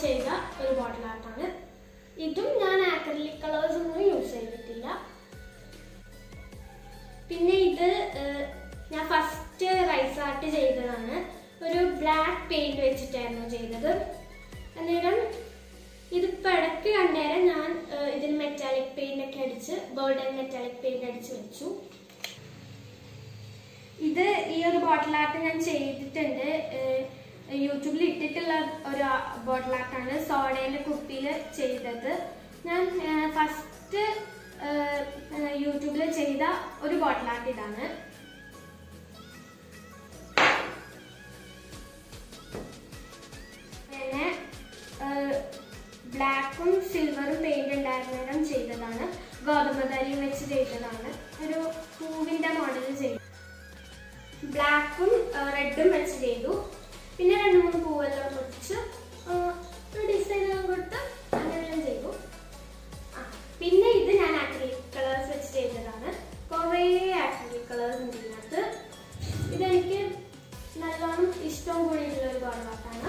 ചെയ്ത ഒരു ബോട്ടിൽ ആർട്ടാണ് ഇതും ഞാൻ ആക്രലിക് കളേഴ്സ് ഒന്നും യൂസ് ചെയ്തിട്ടില്ല പിന്നെ ഇത് ഏഹ്, ഞാൻ ഫസ്റ്റ് റൈസ് ആർട്ട് ചെയ്തതാണ് ഒരു ബ്ലാക്ക് പെയിന്റ് വെച്ചിട്ടായിരുന്നു ചെയ്തത് അന്നേരം ഇതിപ്പോൾ ഇടയ്ക്ക് കണ്ടേരം ഞാൻ ഏഹ്, ഇതിന് മെറ്റാലിക് പെയിന്റ് ഒക്കെ അടിച്ച് ഗോൾഡൻ മെറ്റാലിക് പെയിന്റ് അടിച്ച് വെച്ചു ഇത് ഈ ഒരു ബോട്ടിൽ ആർട്ട് ഞാൻ ചെയ്തിട്ടുണ്ട് ഏഹ്, യൂട്യൂബിൽ ഇട്ടിട്ടുള്ള ഒരു ബോട്ടിൽ ആർട്ടാണ് സോഡയിലെ കുപ്പിയിൽ ചെയ്തത് ഞാൻ ഫസ്റ്റ് യൂട്യൂബിൽ ചെയ്ത ഒരു ബോട്ടിൽ ആർട്ട് ഇതാണ് പിന്നെ ബ്ലാക്കും സിൽവറും പെയിന്റ് ഉണ്ടായിരുന്നേരം ചെയ്തതാണ് ഗോതമ്പ് തരിയും വെച്ച് ചെയ്തതാണ് ഒരു പൂവിന്റെ മോഡൽ ചെയ്തു ബ്ലാക്കും റെഡും വെച്ച് ചെയ്തു പിന്നെ രണ്ട് മൂന്ന് പൂവെല്ലാം വെച്ച് ഡിസൈൻ എല്ലാം കൊടുത്ത് അങ്ങനെയെല്ലാം ചെയ്തു ആ, പിന്നെ ഇത് ഞാൻ ആക്രിലിക് കളേഴ്സ് വെച്ച് ചെയ്തതാണ് കുറേ ആക്രിലിക് കളേഴ്സ് ഉണ്ട് ഇതിനകത്ത് ഇതെനിക്ക് നല്ലോണം ഇഷ്ടവും കൂടിയിട്ടുള്ള ഒരു ബോർഡാണ്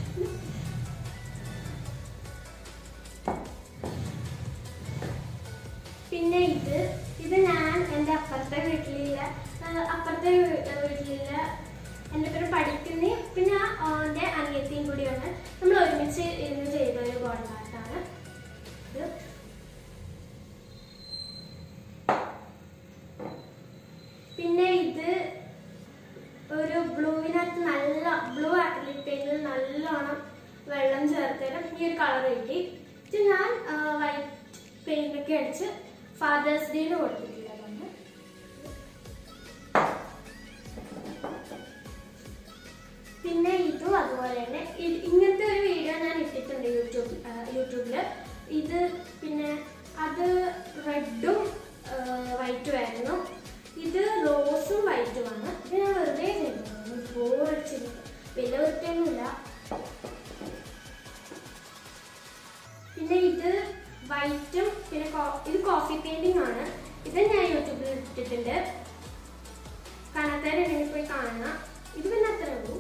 പിന്നെ ഇത് ഇത് ഞാൻ എൻ്റെ അപ്പുറത്തെ വീട്ടിലുള്ള ആ, അപ്പുറത്തെ വീ- വീട്ടിലുള്ള എൻ്റെ പേര് പഠിക്കുന്ന പിന്നെ ആ, എൻ്റെ അനിയത്തിയും കൂടിയാണ് നമ്മൾ ഒരുമിച്ച് ഇരുന്ന് ചെയ്ത ഒരു ബോർഡാട്ടാണ് ഇത് പിന്നെ ഇത് ഒരു ബ്ലൂവിനകത്ത് നല്ല ബ്ലൂ ആക്രിലിക് പെയിന്റിൽ നല്ലോണം വെള്ളം ചേർത്തരം ഈ ഒരു കളർ കിട്ടി ഇത് ഞാൻ വൈറ്റ് പെയിന്റ് ഒക്കെ അടിച്ച് ഫാദേഴ്സ് ഡേന് കൊടുത്തിട്ടുള്ളതാണ് പിന്നെ ഇതും അതുപോലെ തന്നെ ഇ- ഇങ്ങനത്തെ ഒരു വീഡിയോ ഞാൻ ഇട്ടിട്ടുണ്ട് യൂട്യൂബ് യൂട്യൂബിൽ ഇത് പിന്നെ അത് റെഡും വൈറ്റും ആയിരുന്നു ഇത് റോസും വൈറ്റുമാണ് ഇത് ഞാൻ വെറുതെ ചെയ്തതാണ് ബോറടിച്ചിരുന്നു വലിയ വൃത്തിയൊന്നുമില്ല പിന്നെ ഇത് വൈറ്റും പിന്നെ കോ- ഇത് കോഫി പെയിന്റിംഗ് ആണ് ഇത് ഞാൻ യൂട്യൂബിൽ ഇട്ടിട്ടുണ്ട് കാണാത്തവരുണ്ടെങ്കിൽ പോയി കാണുക ഇത് പിന്നെ അത്രേ ഉള്ളൂ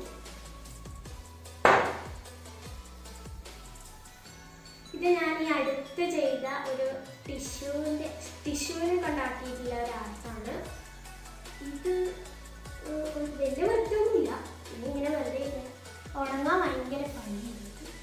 ഇത് ഞാൻ ഈ അടുത്ത് ചെയ്ത ഒരു ടിഷ്യൂവിന്റെ ടിഷ്യൂവിനെ കൊണ്ടാക്കിയിട്ടുള്ള ഒരു ആർട്ടാണ് ഇത് ഏഹ്, ഒരു വലിയ വൃത്തിയൊന്നുമില്ല ഇതിങ്ങനെ വെറുതെ ഇങ്ങനെ ഉണങ്ങാൻ ഭയങ്കര ഭംഗിയുണ്ട്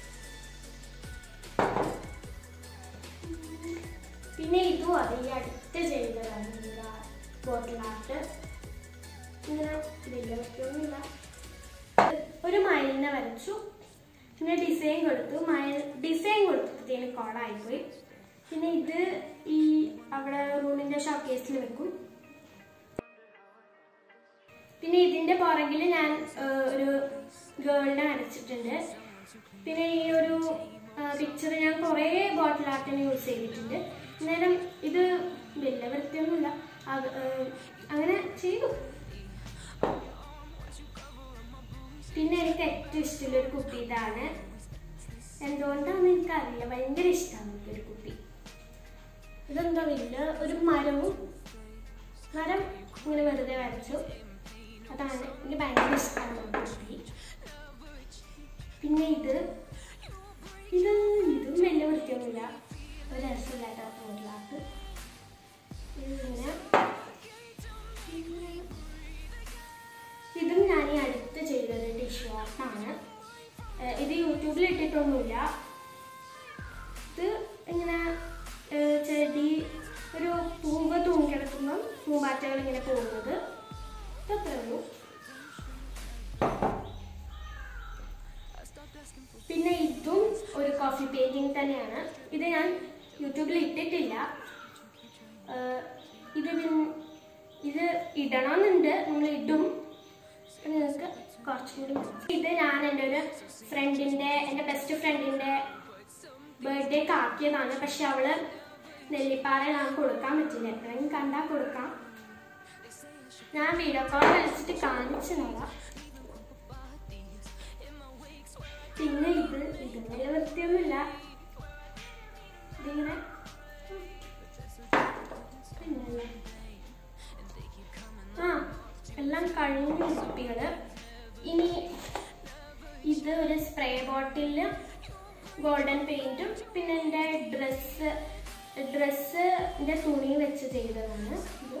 പിന്നെ ഇതും അത് ഈ അടുത്ത് ചെയ്തതാണ് ബോട്ടിൽ ആർട്ട് ഇങ്ങനെ വലിയ വൃത്തിയൊന്നുമില്ല ഒരു മയിലിനെ വരച്ചു പിന്നെ ഡിസൈൻ കൊടുത്തു മയിൽ ഡിസൈൻ കൊടുത്തതിന് കോളായിപ്പോയി പിന്നെ ഇത് ഈ അവിടെ റൂമിന്റെ ഷോക്കേസിൽ വെക്കും പിന്നെ ഇതിന്റെ പുറകിൽ ഞാൻ ആ, ഒരു ഗേളിനെ വരച്ചിട്ടുണ്ട് പിന്നെ ഈ ഒരു പിക്ചർ ഞാൻ കുറേ ബോട്ടിൽ ആർട്ടിന് യൂസ് ചെയ്തിട്ടുണ്ട് അന്നേരം ഇത് വലിയ വൃത്തിയൊന്നുമില്ല അത്, ആ, അങ്ങനെ ചെയ്തു പിന്നെ എനിക്ക് ഏറ്റവും ഇഷ്ടമുള്ള ഒരു കുപ്പി ഇതാണ് എന്തുകൊണ്ടാണെന്ന് എനിക്കറിയില്ല ഭയങ്കര ഇഷ്ടമാണ് എനിക്കൊരു കുപ്പി ഇതെന്താ വലിയ ഒരു മരവും മരം ഇങ്ങനെ വെറുതെ വരച്ചു അതാണ് എനിക്ക് ഭയങ്കര ഇഷ്ടമാണ് ആ കുപ്പി പിന്നെ ഇത് ഇത് ഇതും വലിയ വൃത്തിയൊന്നുമില്ല ഒരു രസമില്ലാത്ത മോഡലാക്ക് ഇതിങ്ങനെ ഇതും ഞാൻ ഈ അടുത്ത് ചെയ്തത് ടിഷ്യൂ ആർട്ടാണ് ഏഹ് ഇത് യൂട്യൂബിൽ ഇട്ടിട്ടൊന്നുമില്ല ഇത് ഇങ്ങനെ ഏഹ് ചെടി ഒരു പൂവ് തൂങ്ങിക്കിടക്കുമ്പം പൂമ്പാറ്റകൾ ഇങ്ങനെ പോകുന്നത് ഇതത്രേ ഉള്ളൂ പിന്നെ ഇതും ഒരു കോഫി പെയിന്റിങ് തന്നെയാണ് ഇത് ഞാൻ യൂട്യൂബിൽ ഇട്ടിട്ടില്ല ഏഹ് ഇത് പിൻ- ഇത് ഇടണമെന്നുണ്ട് നമ്മൾ ഇടും പിന്നെ നിങ്ങൾക്ക് കുറച്ചും കൂടി മനസ്സിലാവും. ഇത് ഞാൻ എൻ്റെ ഒരു ഫ്രണ്ടിൻ്റെ എൻ്റെ ബെസ്റ്റ് ഫ്രണ്ടിൻ്റെ ബർത്ത്ഡേക്ക് ആക്കിയതാണ് പക്ഷെ അവള് നെല്ലിപ്പാറയിലാണ് കൊടുക്കാൻ പറ്റില്ല എപ്പോഴെങ്കിലും കണ്ടാൽ കൊടുക്കാം ഞാൻ വീഡിയോ കോൾ വിളിച്ചിട്ട് കാണിച്ചു നോക്കാം പിന്നെ ഇത് ഇത് വലിയ വൃത്തിയൊന്നുമില്ല ഇതിങ്ങനെ പിന്നല്ലേ ആ എല്ലാം കഴിഞ്ഞു കുപ്പികള് ഇനി ഇത് ഒരു സ്പ്രേ ബോട്ടിലിൽ ഗോൾഡൻ പെയിന്റും പിന്നെ എൻ്റെ ഡ്രസ്സ് ഡ്രസ്സിൻ്റെ തുണി വെച്ച് ചെയ്തതാണ് ഇത്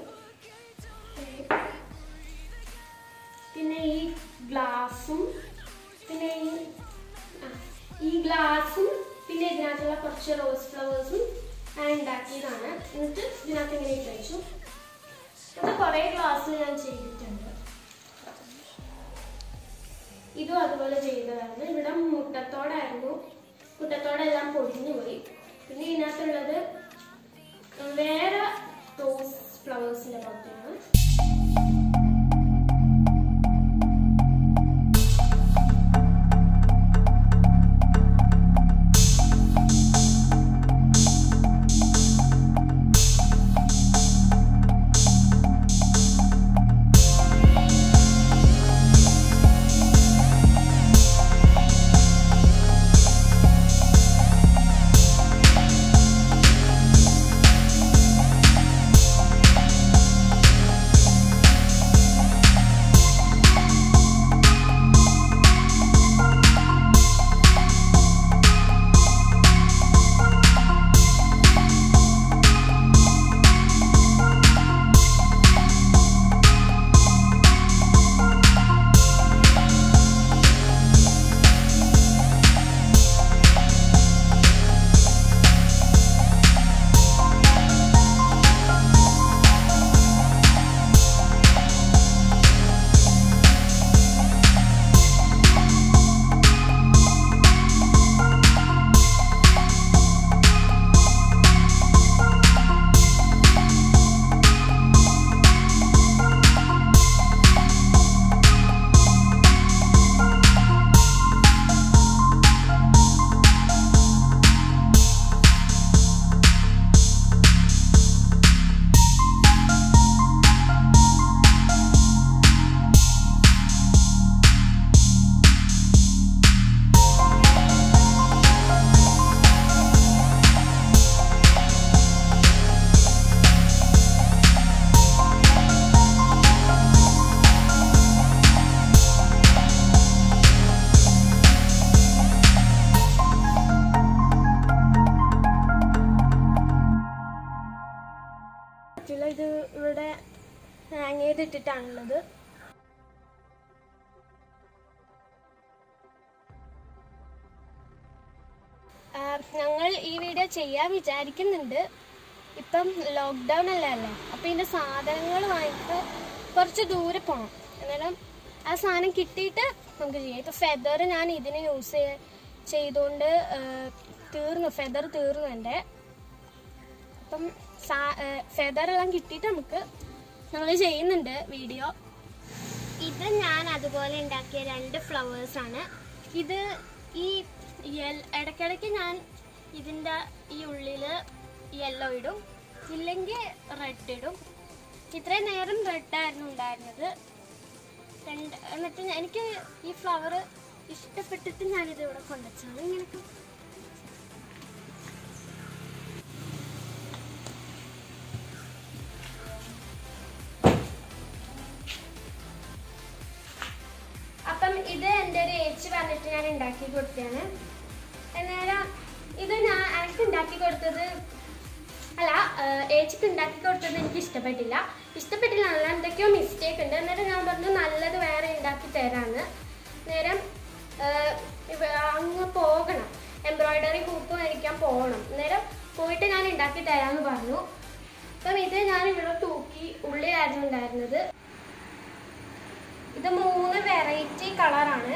പിന്നെ ഈ ഗ്ലാസും പിന്നെ ഈ ആ, ഈ ഗ്ലാസും പിന്നെ ഇതിനകത്തുള്ള കുറച്ച് റോസ് ഫ്ലവേഴ്സും ഞാൻ ഉണ്ടാക്കിയതാണ് എന്നിട്ട് ഇതിനകത്ത് ഇങ്ങനെ ഇട്ട് വെച്ചു ഇത് കുറേ ഗ്ലാസ് ഞാൻ ചെയ്തിട്ടുണ്ട് ഇതും അതുപോലെ ചെയ്തതാണ് ഇവിടെ മുട്ടത്തോടായിരുന്നു മുട്ടത്തോടെല്ലാം പൊടിഞ്ഞു പോയി പിന്നെ ഇതിനകത്തുള്ളത് വേറെ റോസ് ഫ്ലവേഴ്സിന്റെ പോലെയാണ് പറ്റില്ല ഇത് ഇവിടെ ഹാങ് ചെയ്തിട്ടിട്ടാണുള്ളത് ഞങ്ങൾ ഈ വീഡിയോ ചെയ്യാൻ വിചാരിക്കുന്നുണ്ട് ഇപ്പം ലോക്ക്ഡൗൺ അല്ലേ അല്ലേ അപ്പം ഇതിൻ്റെ സാധനങ്ങൾ വാങ്ങിയിട്ട് കുറച്ച് ദൂരെ പോകണം അന്നേരം ആ സാധനം കിട്ടിയിട്ട് നമുക്ക് ചെയ്യാം ഇപ്പം ഫെദർ ഞാൻ ഇതിന് യൂസ് ചെയ്തുകൊണ്ട് ആ, തീർന്നു ഫെദർ തീർന്നു എൻ്റെ അപ്പം ഫെദർ എല്ലാം കിട്ടിയിട്ട് നമുക്ക് ഞങ്ങൾ ചെയ്യുന്നുണ്ട് വീഡിയോ ഇത് ഞാൻ അതുപോലെ ഉണ്ടാക്കിയ രണ്ട് ഫ്ലവേഴ്സ് ആണ് ഇത് ഈ യെൽ- ഇടയ്ക്കിടയ്ക്ക് ഞാൻ ഇതിൻ്റെ ഈ ഉള്ളിൽ യെല്ലോ ഇടും ഇല്ലെങ്കിൽ റെഡ് ഇടും ഇത്രയും നേരം റെഡ് ആയിരുന്നു ഉണ്ടായിരുന്നത് രണ്ട് എന്നിട്ട് ഞാൻ- എനിക്ക് ഈ ഫ്ലവർ ഇഷ്ടപ്പെട്ടിട്ട് ഞാനിത് ഇവിടെ കൊണ്ടുവച്ചാണ് ഇങ്ങനെ അപ്പം ഇത് എൻ്റെ ഒരു ഏച്ചി പറഞ്ഞിട്ട് ഞാൻ ഉണ്ടാക്കി കൊടുത്തതാണ് അന്നേരം ഇത് ഞാൻ എനിക്ക് ഉണ്ടാക്കി കൊടുത്തത് അല്ല ഏഹ്, ഏച്ചിക്ക് ഉണ്ടാക്കി കൊടുത്തത് എനിക്ക് ഇഷ്ടപ്പെട്ടില്ല ഇഷ്ടപ്പെട്ടില്ല അല്ല എന്തൊക്കെയോ മിസ്റ്റേക്ക് ഉണ്ട് അന്നേരം ഞാൻ പറഞ്ഞു നല്ലത് വേറെ ഉണ്ടാക്കി തരാമെന്ന് നേരം ഏഹ്, ഇവ- അങ്ങ് പോകണം എംബ്രോയിഡറി കൂപ്പ് മേടിക്കാൻ പോകണം അന്നേരം പോയിട്ട് ഞാൻ ഉണ്ടാക്കി തരാമെന്ന് പറഞ്ഞു അപ്പം ഇത് ഞാൻ ഇവിടെ തൂക്കി ഉള്ളിലായിരുന്നു ഉണ്ടായിരുന്നത് ഇത് മൂന്ന് വെറൈറ്റി കളറാണ്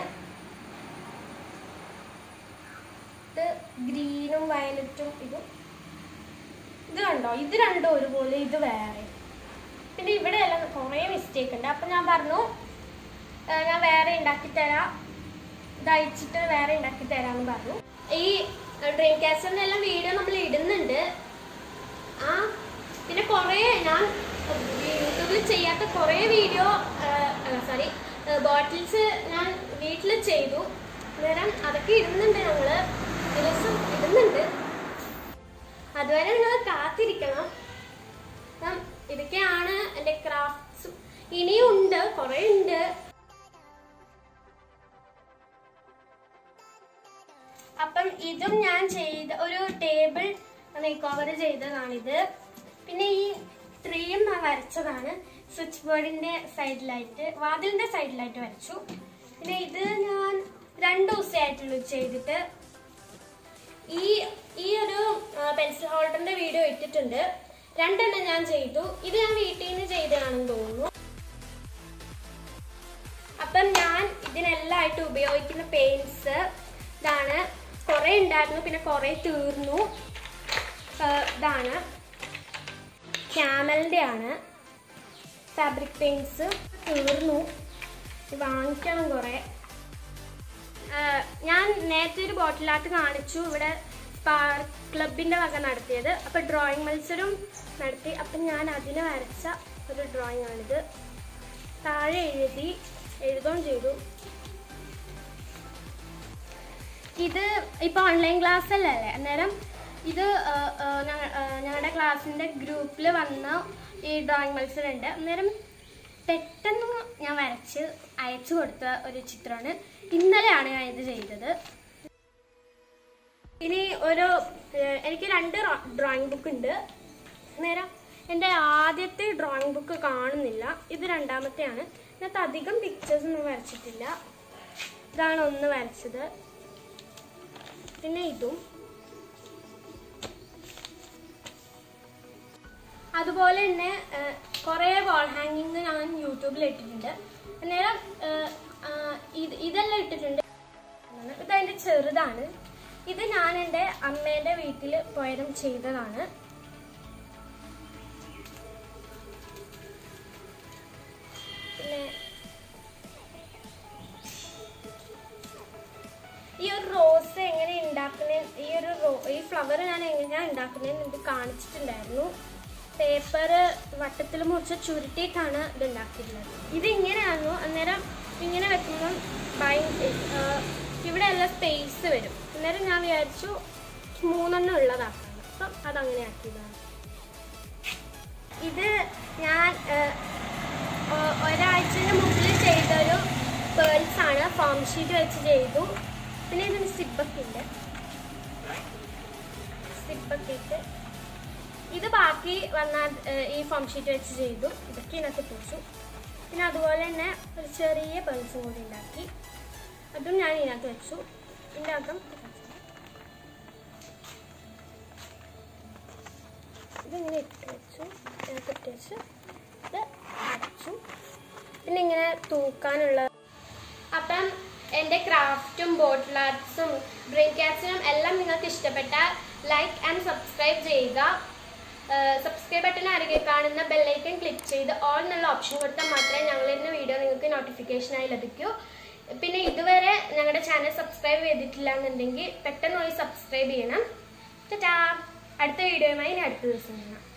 ഇത് ഗ്രീനും വയലറ്റും ഇതും ഇത് കണ്ടോ ഇത് രണ്ടും ഒരുപോലെ ഇത് വേറെ പിന്നെ ഇവിടെ എല്ലാം കുറേ മിസ്റ്റേക്ക് ഉണ്ട് അപ്പം ഞാൻ പറഞ്ഞു "ആ, ഞാൻ വേറെ ഉണ്ടാക്കി തരാം ഇത് അയച്ചിട്ട് വേറെ ഉണ്ടാക്കി തരാമെന്ന് പറഞ്ഞു ഈ ഡ്രീം കാസ്റ്ററിൻ്റെ എല്ലാം വീഡിയോ നമ്മൾ ഇടുന്നുണ്ട് ആ പിന്നെ കുറേ ഞാൻ യൂട്യൂബിൽ ചെയ്യാത്ത കുറേ വീഡിയോ സോറി ബോട്ടിൽസ് ഞാൻ വീട്ടിൽ ചെയ്തു അന്നേരം അതൊക്കെ ഇടുന്നുണ്ട് ഞങ്ങൾ ദിവസം ഇടുന്നുണ്ട് അതുവരെ നിങ്ങൾ കാത്തിരിക്കണം അപ്പം ഇതൊക്കെയാണ് എൻ്റെ ക്രാഫ്റ്റ്സ് ഇനിയും ഉണ്ട് കുറേ ഉണ്ട് അപ്പം ഇതും ഞാൻ ചെയ്ത ഒരു ടേബിൾ മേക്ക് ഓവർ ചെയ്തതാണിത് പിന്നെ ഈ ട്രീയും ഞാൻ വരച്ചതാണ് സ്വിച്ച് ബോർഡിന്റെ സൈഡിലായിട്ട് വാതിലിന്റെ സൈഡിലായിട്ട് വരച്ചു പിന്നെ ഇത് ഞാൻ രണ്ടു ദിവസമായിട്ടുള്ളൂ ചെയ്തിട്ട് ഈ ഈ ഒരു പെൻസിൽ ഹോൾഡറിന്റെ വീഡിയോ ഇട്ടിട്ടുണ്ട് രണ്ടെണ്ണം ഞാൻ ചെയ്തു ഇത് ഞാൻ വീട്ടിൽ നിന്ന് ചെയ്തതാണെന്ന് തോന്നുന്നു അപ്പം ഞാൻ ഇതിനെല്ലാമായിട്ട് ഉപയോഗിക്കുന്ന പെയിന്റ്സ് ഇതാണ് കുറെ ഉണ്ടായിരുന്നു പിന്നെ കുറെ തീർന്നു ആ, ഇതാണ് ക്യാമലിന്റെ ആണ് ഫാബ്രിക് പെയിന്റ്സ് തീർന്നു ഇത് വാങ്ങിക്കണം കുറെ ആ, ഞാൻ നേരത്തെ ഒരു ബോട്ടിൽ ആർട്ട് കാണിച്ചു ഇവിടെ സ്പാർക്ക് ക്ലബിന്റെ വക നടത്തിയത് അപ്പൊ ഡ്രോയിങ് മത്സരം നടത്തി അപ്പം ഞാൻ അതിന് വരച്ച ഒരു ഡ്രോയിങ് ആണിത് താഴെ എഴുതി എഴുതുകയും ചെയ്തു ഇത് ഇപ്പൊ ഓൺലൈൻ ക്ലാസ് അല്ലേ അന്നേരം ഇത് ഞങ്ങളുടെ ക്ലാസ്സിന്റെ ഗ്രൂപ്പിൽ വന്ന ഈ ഡ്രോയിങ് മത്സരം ഉണ്ട് അന്നേരം പെട്ടെന്ന് ഞാൻ വരച്ച് അയച്ചു കൊടുത്ത ഒരു ചിത്രമാണ് ഇന്നലെയാണ് ഞാൻ ഇത് ചെയ്തത് ഇനി ഒരു ഏഹ്, എനിക്ക് രണ്ട് ഡ്രോയിങ് ബുക്ക് ഉണ്ട് നേരം എൻ്റെ ആദ്യത്തെ ഡ്രോയിങ് ബുക്ക് കാണുന്നില്ല ഇത് രണ്ടാമത്തെയാണ് ഇതിനകത്ത് അധികം പിക്ചേഴ്സ് ഒന്നും വരച്ചിട്ടില്ല ഇതാണ് ഒന്ന് വരച്ചത് പിന്നെ ഇതും അതുപോലെ തന്നെ ഏഹ്, കുറേ വാൾ ഹാങ്ങിങ് ഞാൻ യൂട്യൂബിൽ ഇട്ടിട്ടുണ്ട് അന്നേരം ഏഹ്, ആ, ഇത് ഇതെല്ലാം ഇട്ടിട്ടുണ്ട് ഇതതിൻ്റെ ചെറുതാണ് ഇത് ഞാൻ എൻ്റെ അമ്മേൻ്റെ വീട്ടിൽ പോയതും ചെയ്തതാണ് പിന്നെ ഈ ഒരു റോസ് എങ്ങനെ ഉണ്ടാക്കുന്ന ഈ ഒരു റോ ഈ ഫ്ലവർ ഞാൻ എങ്ങനെയാണ് ഉണ്ടാക്കുന്നതെന്ന് എനിക്ക് കാണിച്ചിട്ടുണ്ടായിരുന്നു പേപ്പർ വട്ടത്തിൽ മുറിച്ച് ചുരുട്ടിയിട്ടാണ് ഇത് ഉണ്ടാക്കിയിട്ടുള്ളത് ഇത് ഇങ്ങനെയായിരുന്നു അന്നേരം ഇങ്ങനെ വെക്കുമ്പം ഭയ ഏഹ് ഇവിടെ എല്ലാം സ്പേസ് വരും അന്നേരം ഞാൻ വിചാരിച്ചു മൂന്നെണ്ണം ഉള്ളതാക്കണം അപ്പം അതങ്ങനെ ആക്കിയതാണ് ഇത് ഞാൻ ഏഹ്, ഒ- ഒരാഴ്ചയുടെ മുമ്പിൽ ചെയ്തൊരു പേൾസ് ആണ് ഫോം ഷീറ്റ് വെച്ച് ചെയ്തു പിന്നെ ഇതിന് സിബൊക്കെ ഉണ്ട് സിബൊക്കെ ഇട്ട് ഇത് ബാക്കി വന്ന ഏഹ്, ഈ ഫോം ഷീറ്റ് വെച്ച് ചെയ്തു ഇതൊക്കെ ഇതിനകത്ത് പൊച്ചു പിന്നെ അതുപോലെ തന്നെ ഒരു ചെറിയ പേൾസും കൂടി ഉണ്ടാക്കി അതും ഞാൻ ഇതിനകത്ത് വെച്ചു ഇതിൻ്റെ അകം ഇതിങ്ങനെ ഇട്ട് വെച്ചു ഇതിനകത്ത് ഇട്ട് വെച്ച് ഇത് അടച്ചു പിന്നെ ഇങ്ങനെ തൂക്കാനുള്ള അപ്പം എൻ്റെ ക്രാഫ്റ്റും ബോട്ടിൽ ആർട്സും ബ്രെയിൻ ക്യാറ്റ്സിനും എല്ലാം നിങ്ങൾക്ക് ഇഷ്ടപ്പെട്ടാൽ ലൈക്ക് ആൻഡ് സബ്സ്ക്രൈബ് ചെയ്യുക സബ്സ്ക്രൈബ് ബട്ടൺ അരികെ കാണുന്ന ബെല്ലൈക്കൺ ക്ലിക്ക് ചെയ്ത് ഓൾ എന്നുള്ള ഓപ്ഷൻ കൊടുത്താൽ മാത്രമേ ഞങ്ങളിരുന്ന വീഡിയോ നിങ്ങൾക്ക് നോട്ടിഫിക്കേഷനായി ലഭിക്കൂ പിന്നെ ഇതുവരെ ഞങ്ങളുടെ ചാനൽ സബ്സ്ക്രൈബ് ചെയ്തിട്ടില്ല എന്നുണ്ടെങ്കിൽ പെട്ടെന്ന് പോയി സബ്സ്ക്രൈബ് ചെയ്യണം ടാ അടുത്ത വീഡിയോയുമായി ഇനി അടുത്ത ദിവസം കാണാം